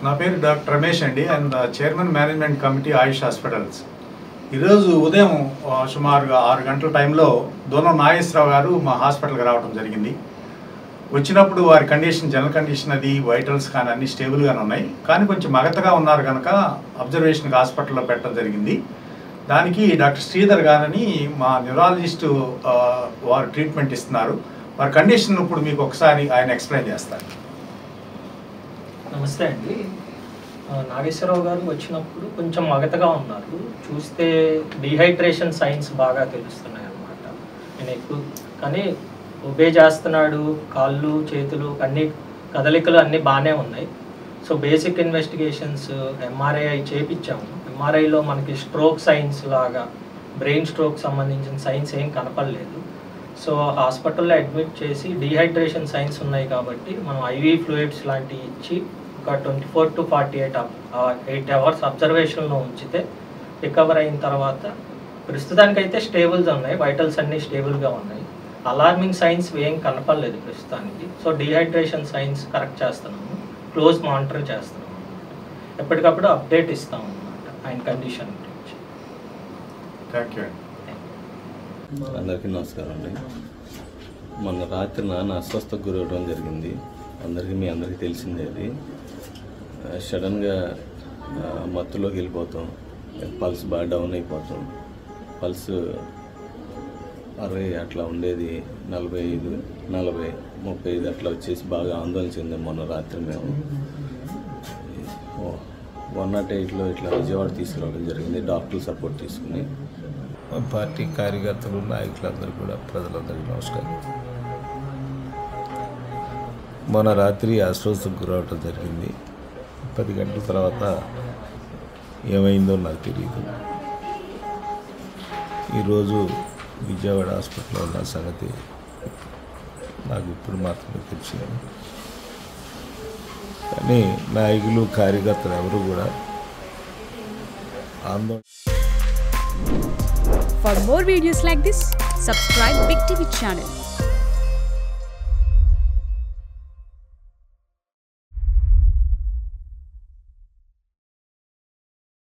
నా పేరు డాక్టర్ రమేష్ అండి and chairman management committee Ayush hospitals ఈరోజు ఉదయం ఆ, సుమారుగా ఆరు గంటల టైంలో దూనం నాగేశ్వరరావు గారు మా హాస్పిటల్కి రావడం జరిగింది వచ్చినప్పుడు వారి కండిషన్ జనరల్ కండిషన్ అది వైటల్స్ కానీ అన్ని స్టేబుల్గానే ఉన్నాయి కానీ కొంచెం మగతగా ఉన్నారు కనుక అబ్జర్వేషన్కి హాస్పిటల్లో పెట్టడం జరిగింది దానికి డాక్టర్ శ్రీధర్ గారని మా న్యూరాలజిస్టు ఆ, వారు ట్రీట్మెంట్ ఇస్తున్నారు వారి కండిషన్ ఇప్పుడు మీకు ఒకసారి ఆయన ఎక్స్ప్లెయిన్ చేస్తారు నమస్తే అండి ఆ, నాగేశ్వరరావు గారు వచ్చినప్పుడు కొంచెం మగతగా ఉన్నారు చూస్తే డిహైడ్రేషన్ సైన్స్ బాగా తెలుస్తున్నాయి అన్నమాట నేను ఎక్కువ కానీ ఒబే చేస్తున్నాడు కాళ్ళు చేతులు అన్ని కదలికలు అన్నీ బాగానే ఉన్నాయి సో బేసిక్ ఇన్వెస్టిగేషన్స్ ఎంఆర్ఐ చేపించాము ఎంఆర్ఐలో మనకి స్ట్రోక్ సైన్స్ లాగా బ్రెయిన్ స్ట్రోక్ సంబంధించిన సైన్స్ ఏం కనపడలేదు సో హాస్పిటల్లో అడ్మిట్ చేసి డీహైడ్రేషన్ సైన్స్ ఉన్నాయి కాబట్టి మనం ఐవీ ఫ్లూయిడ్స్ లాంటివి ఇచ్చి ఒక twenty four to forty eight eight hours అబ్జర్వేషన్లో ఉంచితే రికవర్ అయిన తర్వాత ప్రస్తుతానికైతే స్టేబుల్స్ ఉన్నాయి వైటల్స్ అన్నీ స్టేబుల్గా ఉన్నాయి అలార్మింగ్ సైన్స్ ఏం కనపడలేదు ప్రస్తుతానికి సో డీహైడ్రేషన్ సైన్స్ కరెక్ట్ చేస్తున్నాము క్లోజ్ మానిటర్ చేస్తున్నాము ఎప్పటికప్పుడు అప్డేట్ ఇస్తాం అన్నమాట ఆయన కండిషన్ గురించి థ్యాంక్ యూ అండి అందరికీ నమస్కారం అండి మొన్న రాత్రి నాన్న అస్వస్థకు గురవడం జరిగింది అందరికీ మీ అందరికీ తెలిసిందే అది ఆ, సడన్గా ఆ, మత్తులోకి వెళ్ళిపోతాం పల్స్ బాగా డౌన్ అయిపోతాం పల్స్ అరవై అట్లా ఉండేది నలభై ఐదు నలభై ముప్పై ఐదు అట్లా వచ్చేసి బాగా ఆందోళన చెందాం మొన్న రాత్రి మేము వన్ నాట్ ఎయిట్లో ఇట్లా విజయవాడ తీసుకురావడం జరిగింది డాక్టర్ సపోర్ట్ తీసుకుని మా పార్టీ కార్యకర్తలు నాయకులందరూ కూడా ప్రజలందరికీ నమస్కారం మొన్న రాత్రి అస్వస్థకు గురవటం జరిగింది పది గంటల తర్వాత ఏమైందో నాకు తెలియదు ఈరోజు విజయవాడ హాస్పిటల్లో ఉన్న సంగతి నాకు ఇప్పుడు మాత్రమే తెలిసింది కానీ నాయకులు కార్యకర్తలు ఎవరు కూడా ఆందోళన For more videos like this, subscribe Big TV channel